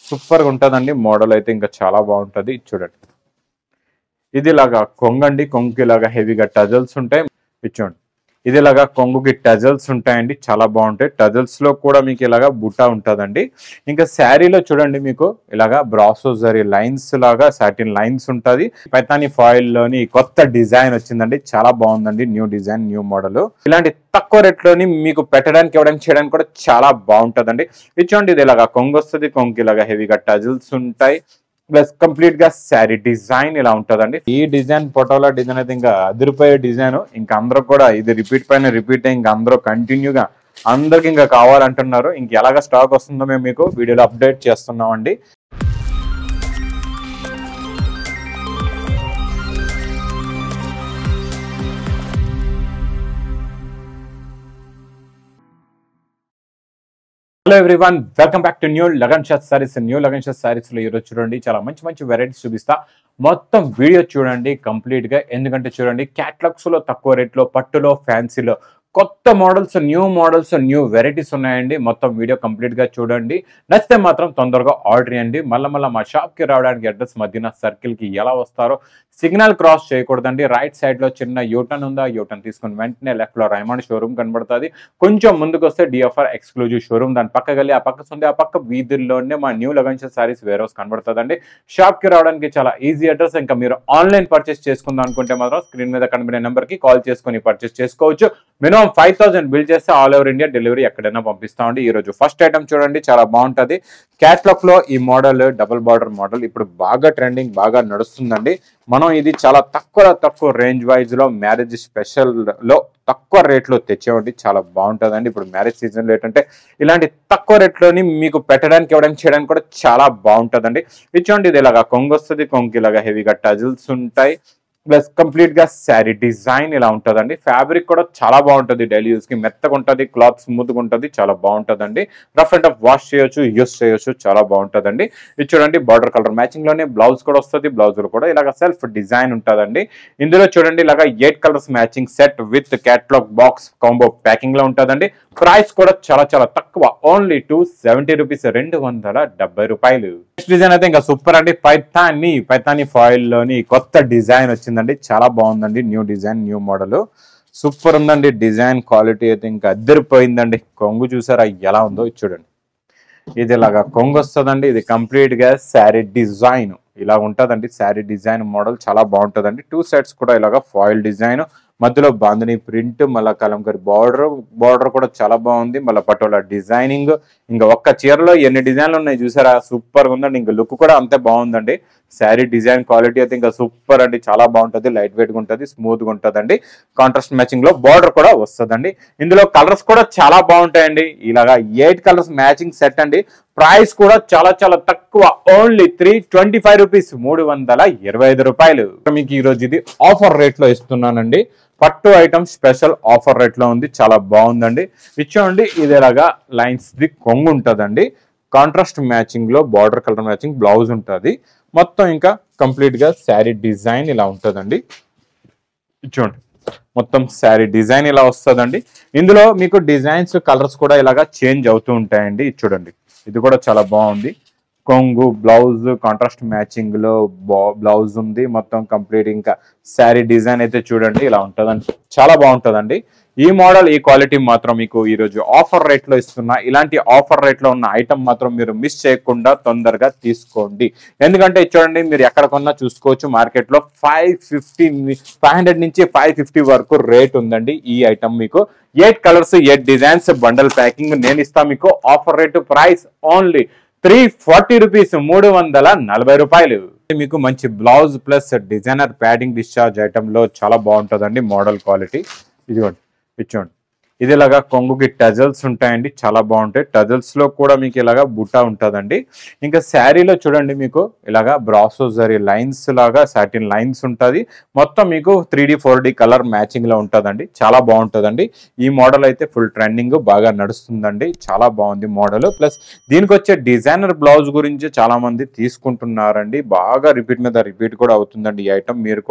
super గా ఉంటుందండి model అయితే ఇంకా చాలా బాగుంటది ఇది చూడండి ఇది ఇలాగా కొంగండి కొంగుకి ఇలాగా హెవీగా టజల్స్ ఉంటాయి ఇది చూడండి ఇది ఇలాగా కొంగుకి టజల్స్ ఉంటాయండి చాలా బాగుంటాయి టజల్స్ లో కూడా మీకు ఇలాగా బుట్ట ఉంటుందండి ఇంకా శారీలో చూడండి మీకు ఇలాగా బ్రాసో జరీ లైన్స్ లాగా సాటిన్ లైన్స్ ఉంటది పైతాని ఫాయిల్ లోని కొత్త డిజైన్ వచ్చిందండి చాలా బాగుందండి న్యూ డిజైన్ న్యూ మోడల్ ఇలాంటి తక్కువ రేట్ లోని మీకు పెట్టడానికి ఇవ్వడానికి చేయడానికి కూడా చాలా బాగుంటదండి ఇది చూడండి ఇది ఇలాగా కొంగు వస్తుంది కొంగుకి ఇలాగా హెవీగా టజిల్స్ ఉంటాయి ప్లస్ కంప్లీట్ గా శారీ డిజైన్ ఇలా ఉంటదండి ఈ డిజైన్ ఫోటోలో డిజైన్ అయితే ఇంకా అదిరిపోయే డిజైన్ ఇంకా అందరూ కూడా ఇది రిపీట్ పైన రిపీట్ ఇంకా అందరూ కంటిన్యూగా అందరికి ఇంకా కావాలంటున్నారు ఇంక ఎలాగ స్టాక్ వస్తుందో మేము మీకు వీడియోలో అప్డేట్ చేస్తున్నామండి hello everyone welcome back to new Lagan shot sarees new Lagan shot sarees లో ఈరోజు చూడండి చాలా మంచి మంచి వెరైటీస్ చూపిస్తా మొత్తం వీడియో చూడండి కంప్లీట్ గా ఎందుకంటే చూడండి క్యాట్లాగ్స్ లో తక్కువ రేట్ లో పట్టులో ఫ్యాన్సీలో కొత్త models new models new varieties ఉన్నాయండి మొత్తం వీడియో కంప్లీట్ గా చూడండి నచ్చితే మాత్రం తొందరగా ఆర్డర్ చేయండి మళ్ళీ మళ్ళీ మా షాప్ కి రావడానికి అడ్రస్ మధ్యన సర్కిల్ కి ఎలా వస్తారో సిగ్నల్ క్రాస్ చేయకూడదండి రైట్ సైడ్ లో చిన్న యూటర్న్ ఉందా యూటర్న్ తీసుకుని వెంటనే లెఫ్ట్ లో రైమండ్ షోరూమ్ కనబడుతుంది కొంచెం ముందుకు వస్తే డిఎఫ్ఆర్ ఎక్స్క్లూజివ్ షోరూమ్ దాని పక్క గల్లి ఆ పక్క ఉంది ఆ పక్క వీధుల్లోనే మా న్యూ లగన్షియల్ సారీస్ వేర్ హౌస్ కనబడుతుందండి షాప్ కి రావడానికి చాలా ఈజీ అడ్రస్ ఇంకా మీరు ఆన్లైన్ పర్చేస్ చేసుకుందాం అనుకుంటే మాత్రం స్క్రీన్ మీద కనబడే నెంబర్ కి కాల్ చేసుకుని పర్చేస్ చేసుకోవచ్చు మినిమం ఫైవ్ థౌసండ్ బిల్ చేస్తే ఆల్ ఓవర్ ఇండియా డెలివరీ ఎక్కడైనా పంపిస్తామండి ఈ రోజు ఫస్ట్ ఐటమ్ చూడండి చాలా బాగుంటది క్యాట్లాగ్ లో ఈ మోడల్ డబుల్ బార్డర్ మోడల్ ఇప్పుడు బాగా ట్రెండింగ్ బాగా నడుస్తుందండి మనం ఇది చాలా తక్కువ తక్కువ రేంజ్ వైజ్ లో మ్యారేజ్ స్పెషల్ లో తక్కువ రేట్ లో తెచ్చామండి చాలా బాగుంటుందండి ఇప్పుడు మ్యారేజ్ సీజన్ లో ఏంటంటే ఇలాంటి తక్కువ రేట్ లోని మీకు పెట్టడానికి ఇవ్వడానికి చేయడానికి కూడా చాలా బాగుంటుందండి ఇది చూడండి ఇది ఇలాగా కొంగు వస్తుంది కొంగుకి ఇలాగా హెవీగా టజిల్స్ ఉంటాయి ప్లస్ కంప్లీట్ గా శారీ డిజైన్ ఇలా ఉంటుందండి ఫ్యాబ్రిక్ కూడా చాలా బాగుంటుంది డైలీ యూస్ కి మెత్తగా ఉంటుంది క్లాత్ స్మూత్ గా ఉంటుంది చాలా బాగుంటుందండి రఫ్ అండ్ టఫ్ వాష్ చేయొచ్చు యూస్ చేయొచ్చు చాలా బాగుంటుందండి ఇది చూడండి బార్డర్ కలర్ మ్యాచింగ్ లోనే బ్లౌజ్ కూడా వస్తుంది బ్లౌజ్ కూడా ఇలాగ సెల్ఫ్ డిజైన్ ఉంటుందండి ఇందులో చూడండి ఇలాగ eight colours matching set with catalogue box combo packing లో ఉంటుందండి ప్రైస్ కూడా చాలా చాలా తక్కువ ఓన్లీ టూ సెవెంటీ రూపీస్ రెండు వందల డెబ్బై రూపాయలు నెక్స్ట్ డిజైన్ అయితే ఇంకా సూపర్ అండి పైతాని పైతాని ఫాయిల్ లోని కొత్త డిజైన్ వచ్చిందండి చాలా బాగుందండి new design new model super ఉందండి డిజైన్ క్వాలిటీ అయితే ఇంకా అద్దరిపోయిందండి కొంగు చూసారా ఎలా ఉందో ఇది చూడండి ఇది ఇలాగా కొంగు వస్తుందండి ఇది కంప్లీట్ గా శారీ డిజైన్ ఇలా ఉంటదండి శారీ డిజైన్ మోడల్ చాలా బాగుంటదండి టూ సైడ్స్ కూడా ఇలాగా ఫాయిల్ డిజైన్ మధ్యలో బాందిని ప్రింట్ మళ్ళీ కలంకరి బార్డర్ బార్డర్ కూడా చాలా బాగుంది మళ్ళీ పటోలా డిజైనింగ్ ఇంకా ఒక్క చీరలో ఎన్ని డిజైన్లు ఉన్నాయి చూసారా సూపర్ గా ఉందండి ఇంకా లుక్ కూడా అంతే బాగుందండి శారీ డిజైన్ క్వాలిటీ అయితే ఇంకా సూపర్ అండి చాలా బాగుంటది లైట్ వెయిట్ గా ఉంటుంది స్మూత్ గా ఉంటదండి కాంట్రాస్ట్ మ్యాచింగ్ లో బార్డర్ కూడా వస్తుందండి ఇందులో కలర్స్ కూడా చాలా బాగుంటాయండి ఇలాగా ఎయిట్ కలర్స్ మ్యాచింగ్ సెట్ అండి ప్రైస్ కూడా చాలా చాలా తక్కువ only three twenty five rupees మూడు వందల ఇరవై ఐదు రూపాయలు మీకు ఈ రోజు ఇది ఆఫర్ రేట్ లో ఇస్తున్నానండి పట్టు ఐటమ్ స్పెషల్ ఆఫర్ రేట్ లో ఉంది చాలా బాగుందండి ఇచ్చోండి ఇది ఇలాగా లైన్స్ ది కొంగు ఉంటుందండి కాంట్రాస్ట్ మ్యాచింగ్ లో బార్డర్ కలర్ మ్యాచింగ్ బ్లౌజ్ ఉంటుంది మొత్తం ఇంకా కంప్లీట్ గా శారీ డిజైన్ ఇలా ఉంటుందండి చూడండి మొత్తం శారీ డిజైన్ ఇలా వస్తుందండి ఇందులో మీకు డిజైన్స్ కలర్స్ కూడా ఇలాగా చేంజ్ అవుతూ ఉంటాయండి ఇది చూడండి ఇది కూడా చాలా బాగుంది కొంగు బ్లౌజ్ కాంట్రాస్ట్ మ్యాచింగ్ లో బ్లౌజ్ ఉంది మొత్తం కంప్లీట్ ఇంకా శారీ డిజైన్ అయితే చూడండి ఇలా ఉంటుందండి చాలా బాగుంటుందండి ఈ మోడల్ ఈ క్వాలిటీ మాత్రం మీకు ఈ రోజు ఆఫర్ రేట్ లో ఇస్తున్నా ఇలాంటి ఆఫర్ రేట్ లో ఉన్న ఐటమ్ మాత్రం మీరు మిస్ చేయకుండా తొందరగా తీసుకోండి ఎందుకంటే ఇది చూడండి మీరు ఎక్కడ కొన్నా చూసుకోవచ్చు మార్కెట్ లో ఫైవ్ ఫిఫ్టీ ఫైవ్ హండ్రెడ్ నుంచి ఫైవ్ ఫిఫ్టీ వరకు రేట్ ఉందండి ఈ ఐటమ్ మీకు eight colours eight designs bundle packing నేను ఇస్తా మీకు offer rate price only three forty rupees మూడు వందల నలభై రూపాయలు మీకు మంచి blouse plus designer padding discharge item లో చాలా బాగుంటుందండి మోడల్ క్వాలిటీ ఇదిగోండి ఇచ్చోండి ఇది ఇలాగా కొంగుకి టజల్స్ ఉంటాయండి చాలా బాగుంటాయి టజల్స్ లో కూడా మీకు ఇలాగా బుట్ట ఉంటుందండి ఇంకా శారీలో చూడండి మీకు ఇలాగా బ్రాసో జరీ లైన్స్ లాగా సాటిన్ లైన్స్ ఉంటుంది మొత్తం మీకు three D four D colour matching లో ఉంటుందండి చాలా బాగుంటుందండి ఈ మోడల్ అయితే ఫుల్ ట్రెండింగ్ బాగా నడుస్తుందండి చాలా బాగుంది మోడల్ ప్లస్ దీనికి వచ్చే డిజైనర్ బ్లౌజ్ గురించి చాలా మంది తీసుకుంటున్నారండి బాగా రిపీట్ మీద రిపీట్ కూడా అవుతుందండి ఈ ఐటమ్ మీరు కూడా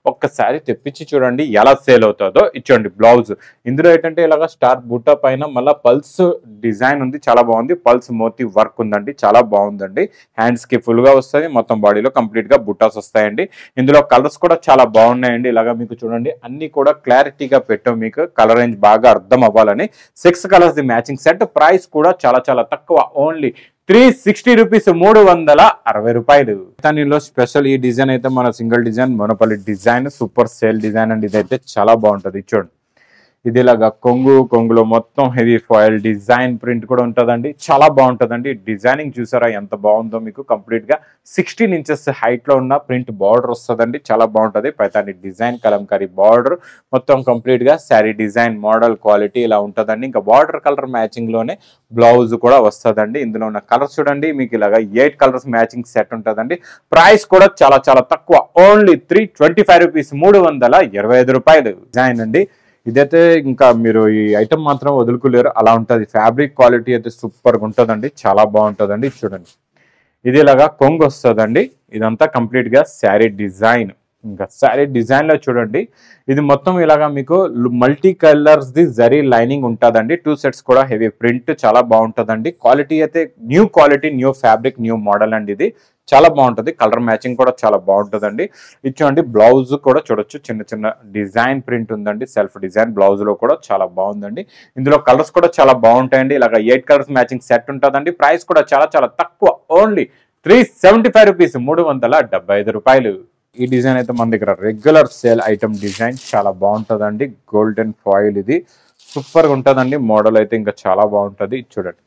ఒక్కసారి తెప్పించి చూడండి ఎలా సేల్ అవుతుందో ఇచ్చోండి బ్లౌజ్ ఇందులో ఏంటంటే ఇలాగా స్టార్ బుట్ట పైన మళ్ళీ పల్స్ డిజైన్ ఉంది చాలా బాగుంది పల్స్ మోతీ వర్క్ ఉందండి చాలా బాగుందండి హ్యాండ్స్ కి ఫుల్ గా వస్తుంది మొత్తం బాడీలో కంప్లీట్ గా బుట్టాస్ వస్తాయండి ఇందులో కలర్స్ కూడా చాలా బాగున్నాయండి ఇలాగా మీకు చూడండి అన్ని కూడా క్లారిటీగా పెట్టాం మీకు కలర్ రేంజ్ బాగా అర్థం అవ్వాలని సిక్స్ కలర్స్ ది మ్యాచింగ్ సెట్ ప్రైస్ కూడా చాలా చాలా తక్కువ ఓన్లీ త్రీ సిక్స్టీ రూపీస్ మూడు వందల అరవై రూపాయలు దానిలో స్పెషల్ ఈ డిజైన్ అయితే మన సింగిల్ డిజైన్ మొనపల్లి డిజైన్ సూపర్ సేల్ డిజైన్ అండి ఇదైతే చాలా బాగుంటది చూడండి ఇది ఇలాగా కొంగు కొంగులో మొత్తం హెవీ ఫాయిల్ డిజైన్ ప్రింట్ కూడా ఉంటుందండి చాలా బాగుంటుందండి డిజైనింగ్ చూసారా ఎంత బాగుందో మీకు కంప్లీట్ గా సిక్స్టీన్ ఇంచెస్ హైట్ లో ఉన్న ప్రింట్ బార్డర్ వస్తుందండి చాలా బాగుంటది పైతాని డిజైన్ కలంకారీ బార్డర్ మొత్తం కంప్లీట్ గా శారీ డిజైన్ మోడల్ క్వాలిటీ ఇలా ఉంటుందండి ఇంకా బార్డర్ కలర్ మ్యాచింగ్ లోనే బ్లౌజ్ కూడా వస్తుందండి ఇందులో ఉన్న కలర్స్ చూడండి మీకు ఇలాగా ఎయిట్ కలర్స్ మ్యాచింగ్ సెట్ ఉంటుందండి ప్రైస్ కూడా చాలా చాలా తక్కువ only three twenty five rupees మూడు వందల ఇరవై ఐదు రూపాయలు డిజైన్ అండి ఇదైతే ఇంకా మీరు ఈ ఐటమ్ మాత్రం వదులుకోలేరు అలా ఉంటుంది ఫ్యాబ్రిక్ క్వాలిటీ అయితే సూపర్గా ఉంటుందండి చాలా బాగుంటుందండి చూడండి ఇది ఇలాగా కొంగు వస్తుందండి ఇదంతా కంప్లీట్ గా శారీ డిజైన్ ఇంకా శారీ డిజైన్ లో చూడండి ఇది మొత్తం ఇలాగా మీకు మల్టీ కలర్స్ ది జరీ లైనింగ్ ఉంటుందండి టూ సెట్స్ కూడా హెవీ ప్రింట్ చాలా బాగుంటుందండి క్వాలిటీ అయితే new quality new fabric new model అండి ఇది చాలా బాగుంటుంది కలర్ మ్యాచింగ్ కూడా చాలా బాగుంటుందండి ఇది చూడండి బ్లౌజ్ కూడా చూడొచ్చు చిన్న చిన్న డిజైన్ ప్రింట్ ఉందండి సెల్ఫ్ డిజైన్ బ్లౌజ్ లో కూడా చాలా బాగుందండి ఇందులో కలర్స్ కూడా చాలా బాగుంటాయండి ఇలాగ ఎయిట్ కలర్స్ మ్యాచింగ్ సెట్ ఉంటుందండి ప్రైస్ కూడా చాలా చాలా తక్కువ only three seventy five rupees మూడు వందల డెబ్బై ఐదు రూపాయలు ఈ డిజైన్ అయితే మన దగ్గర రెగ్యులర్ సేల్ ఐటమ్ డిజైన్ చాలా బాగుంటుందండి గోల్డెన్ ఫాయిల్ ఇది సూపర్ గా ఉంటుందండి మోడల్ అయితే ఇంకా చాలా బాగుంటుంది ఇది చూడండి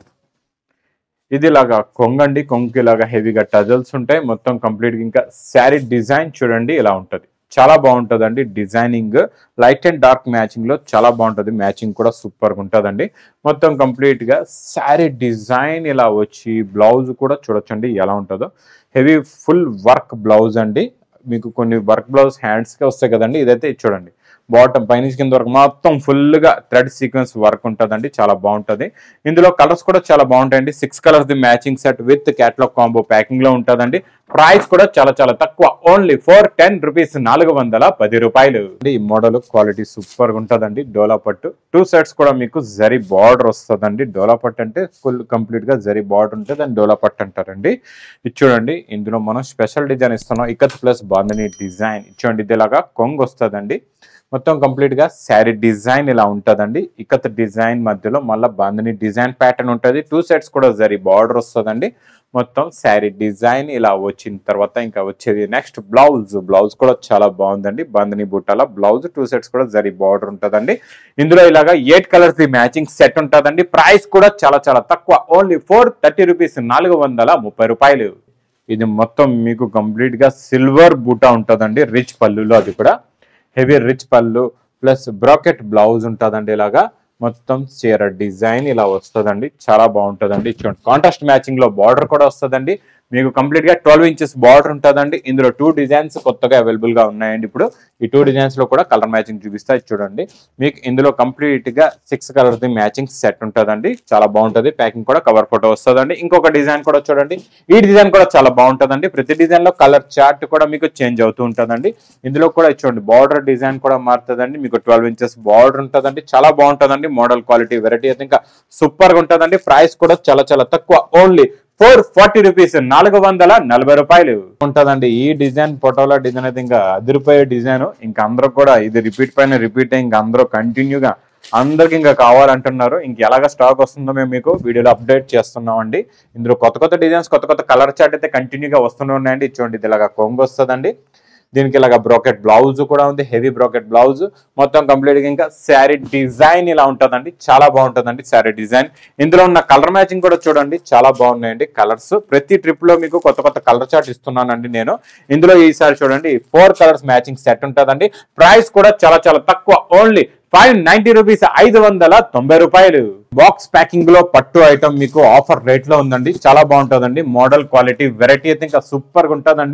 ఇది ఇలాగా కొంగండి కొంగు ఇలాగా హెవీగా టజల్స్ ఉంటాయి మొత్తం కంప్లీట్ ఇంకా శారీ డిజైన్ చూడండి ఇలా ఉంటది చాలా బాగుంటుందండి designing light and dark matching లో చాలా బాగుంటుంది మ్యాచింగ్ కూడా సూపర్ గా ఉంటుందండి మొత్తం కంప్లీట్ గా శారీ డిజైన్ ఇలా వచ్చి బ్లౌజ్ కూడా చూడొచ్చండి ఎలా ఉంటుందో హెవీ ఫుల్ వర్క్ బ్లౌజ్ అండి మీకు కొన్ని వర్క్ బ్లౌజ్ హ్యాండ్స్ కి వస్తాయి కదండి ఇదైతే ఇది చూడండి బాటమ్ పైనుంచి కింద వరకు మొత్తం ఫుల్ గా థ్రెడ్ సీక్వెన్స్ వర్క్ ఉంటుందండి చాలా బాగుంటది ఇందులో కలర్స్ కూడా చాలా బాగుంటాయండి సిక్స్ కలర్స్ ది matching set with catalogue combo packing లో ఉంటుందండి ప్రైస్ కూడా చాలా చాలా తక్కువ ఓన్లీ ఫోర్ టెన్ రూపీస్ నాలుగు వందల పది రూపాయలు ఈ మోడల్ క్వాలిటీ సూపర్ గా ఉంటుందండి డోలా పట్టు టూ సెట్స్ కూడా మీకు జరీ బార్డర్ వస్తుందండి డోలా పట్టు అంటే ఫుల్ కంప్లీట్ గా జరీ బార్డర్ ఉంటుంది దాన్ని డోలా పట్టు అంటారండి ఇది చూడండి ఇందులో మనం స్పెషల్ డిజైన్ ఇస్తున్నాం ఇకత్ ప్లస్ బాందని డిజైన్ చూడండి ఇది ఇలాగా కొంగు వస్తుందండి మొత్తం కంప్లీట్ గా శారీ డిజైన్ ఇలా ఉంటదండి ఇకత్ డిజైన్ మధ్యలో మళ్ళీ బాందని డిజైన్ ప్యాటర్న్ ఉంటుంది టూ సెట్స్ కూడా జరీ బార్డర్ వస్తుందండి మొత్తం శారీ డిజైన్ ఇలా వచ్చిన తర్వాత ఇంకా వచ్చేది నెక్స్ట్ బ్లౌజ్ బ్లౌజ్ కూడా చాలా బాగుందండి బందని బుట్టాల బ్లౌజ్ టూ సెట్స్ కూడా జరీ బార్డర్ ఉంటుందండి ఇందులో ఇలాగా ఎయిట్ కలర్స్ ది మ్యాచింగ్ సెట్ ఉంటుందండి ప్రైస్ కూడా చాలా చాలా తక్కువ ఓన్లీ ఫోర్ థర్టీ రూపీస్ నాలుగు వందల ముప్పై రూపాయలు ఇది మొత్తం మీకు కంప్లీట్ గా సిల్వర్ బూటా ఉంటుందండి రిచ్ పళ్ళులో అది కూడా heavy rich pallu plus brocade blouse ఉంటుందండి ఇలాగా మొత్తం చీర డిజైన్ ఇలా వస్తుందండి చాలా బాగుంటుందండి చూడండి కాంట్రాస్ట్ మ్యాచింగ్ లో బార్డర్ కూడా వస్తుందండి మీకు కంప్లీట్ గా ట్వెల్వ్ ఇంచెస్ బార్డర్ ఉంటుందండి ఇందులో టూ డిజైన్స్ కొత్తగా అవైలబుల్ గా ఉన్నాయండి ఇప్పుడు ఈ టూ డిజైన్స్ లో కూడా కలర్ మ్యాచింగ్ చూపిస్తా ఇది చూడండి మీకు ఇందులో కంప్లీట్ గా సిక్స్ కలర్ ది మ్యాచింగ్ సెట్ ఉంటుందండి చాలా బాగుంటది ప్యాకింగ్ కూడా కవర్ ఫోటో వస్తుందండి ఇంకొక డిజైన్ కూడా చూడండి ఈ డిజైన్ కూడా చాలా బాగుంటుందండి ప్రతి డిజైన్ లో కలర్ చార్ట్ కూడా మీకు చేంజ్ అవుతూ ఉంటుందండి ఇందులో కూడా ఇది చూడండి బార్డర్ డిజైన్ కూడా మారుతుందండి మీకు ట్వెల్వ్ ఇంచెస్ బార్డర్ ఉంటుందండి చాలా బాగుంటుందండి మోడల్ క్వాలిటీ వెరైటీ అయితే ఇంకా సూపర్ గా ఉంటుందండి ప్రైస్ కూడా చాలా చాలా తక్కువ ఓన్లీ ఫోర్ ఫార్టీ రూపీస్ నాలుగు వందల నలభై రూపాయలు ఉంటుందండి ఈ డిజైన్ ఫోటోలో డిజైన్ అయితే ఇంకా అదిరిపోయే డిజైన్ ఇంకా అందరూ కూడా ఇది రిపీట్ పైన రిపీట్ ఇంకా అందరూ కంటిన్యూగా అందరికి ఇంకా కావాలంటున్నారు ఇంక ఎలాగ స్టాక్ వస్తుందో మేము మీకు వీడియోలో అప్డేట్ చేస్తున్నామండి ఇందులో కొత్త కొత్త డిజైన్స్ కొత్త కొత్త కలర్ చార్ట్ అయితే కంటిన్యూగా వస్తూనే ఉన్నాయండి ఇది చూడండి ఇది ఇలాగా కొంగు వస్తుందండి దీనికి ఇలాగ బ్రోకెట్ బ్లౌజ్ కూడా ఉంది హెవీ బ్రోకెట్ బ్లౌజ్ మొత్తం కంప్లీట్ గా ఇంకా శారీ డిజైన్ ఇలా ఉంటుందండి చాలా బాగుంటుందండి శారీ డిజైన్ ఇందులో ఉన్న కలర్ మ్యాచింగ్ కూడా చూడండి చాలా బాగున్నాయండి కలర్స్ ప్రతి ట్రిప్ లో మీకు కొత్త కొత్త కలర్ చార్ట్ ఇస్తున్నానండి నేను ఇందులో ఈసారి చూడండి ఫోర్ కలర్స్ మ్యాచింగ్ సెట్ ఉంటుందండి ప్రైస్ కూడా చాలా చాలా తక్కువ ఓన్లీ ఫైవ్ నైన్టీ రూపీస్ ఐదు వందల తొంభై రూపాయలు బాక్స్ ప్యాకింగ్ లో పట్టు ఐటమ్ మీకు ఆఫర్ రేట్ లో ఉందండి చాలా బాగుంటుందండి మోడల్ క్వాలిటీ వెరైటీ అయితే ఇంకా సూపర్ గా ఉంటుందండి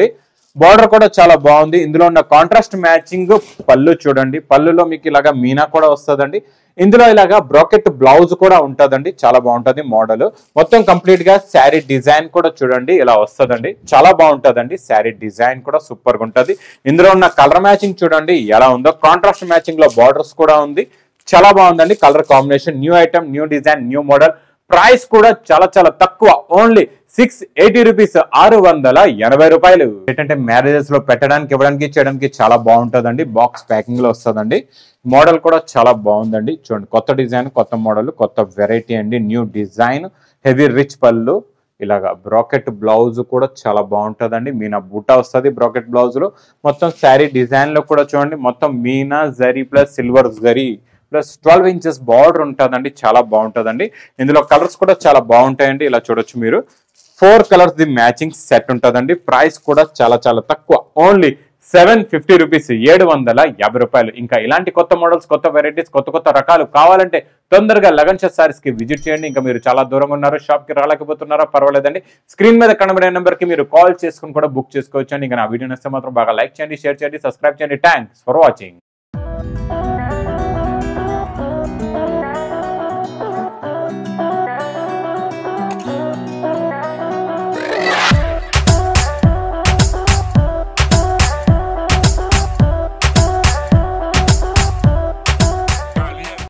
బార్డర్ కూడా చాలా బాగుంది ఇందులో ఉన్న కాంట్రాస్ట్ మ్యాచింగ్ పళ్ళు చూడండి పళ్ళులో మీకు ఇలాగా మీనా కూడా వస్తుందండి ఇందులో ఇలాగా బ్రాకెట్ బ్లౌజ్ కూడా ఉంటుందండి చాలా బాగుంటది మోడల్ మొత్తం కంప్లీట్ గా శారీ డిజైన్ కూడా చూడండి ఇలా వస్తుందండి చాలా బాగుంటదండి శారీ డిజైన్ కూడా సూపర్ గా ఉంటది ఇందులో ఉన్న కలర్ మ్యాచింగ్ చూడండి ఎలా ఉందో కాంట్రాస్ట్ మ్యాచింగ్ లో బార్డర్స్ కూడా ఉంది చాలా బాగుందండి colour combination new item new design new model price కూడా చాలా చాలా తక్కువ ఓన్లీ సిక్స్ ఎయిటీ రూపీస్ ఆరు వందల ఎనభై రూపాయలు ఏంటంటే మ్యారేజెస్ లో పెట్టడానికి ఇవ్వడానికి చేయడానికి చాలా బాగుంటుందండి బాక్స్ ప్యాకింగ్ లో వస్తుందండి మోడల్ కూడా చాలా బాగుందండి చూడండి కొత్త డిజైన్ కొత్త మోడల్ కొత్త వెరైటీ అండి న్యూ డిజైన్ హెవీ రిచ్ పళ్ళు ఇలాగా బ్రాకెట్ బ్లౌజ్ కూడా చాలా బాగుంటుందండి మీనా బుట్ట వస్తుంది బ్రాకెట్ బ్లౌజ్ లో మొత్తం శారీ డిజైన్ లో కూడా చూడండి మొత్తం meena zari plus silver zari plus twelve inches border ఉంటుందండి చాలా బాగుంటుందండి ఇందులో కలర్స్ కూడా చాలా బాగుంటాయండి ఇలా చూడొచ్చు మీరు ఫోర్ కలర్స్ ది మ్యాచింగ్ సెట్ ఉంటుందండి ప్రైస్ కూడా చాలా చాలా తక్కువ ఓన్లీ సెవెన్ ఫిఫ్టీ రూపీస్ ఏడు వందల యాభై రూపాయలు ఇంకా ఇలాంటి కొత్త మోడల్స్ కొత్త వెరైటీస్ కొత్త కొత్త రకాలు కావాలంటే తొందరగా లగన్ షా సారీస్ కి విజిట్ చేయండి ఇంకా మీరు చాలా దూరంగా ఉన్నారు షాప్ కి రాలేకపోతున్నారా పర్వాలేదండి స్క్రీన్ మీద కనబడే నెంబర్ కి మీరు కాల్ చేసుకుని కూడా బుక్ చేసుకోవచ్చు అండి ఇంకా నా వీడియో నచ్చితే మాత్రం బాగా లైక్ చేయండి షేర్ చేయండి సబ్స్క్రైబ్ చేయండి థ్యాంక్స్ ఫర్ వాచింగ్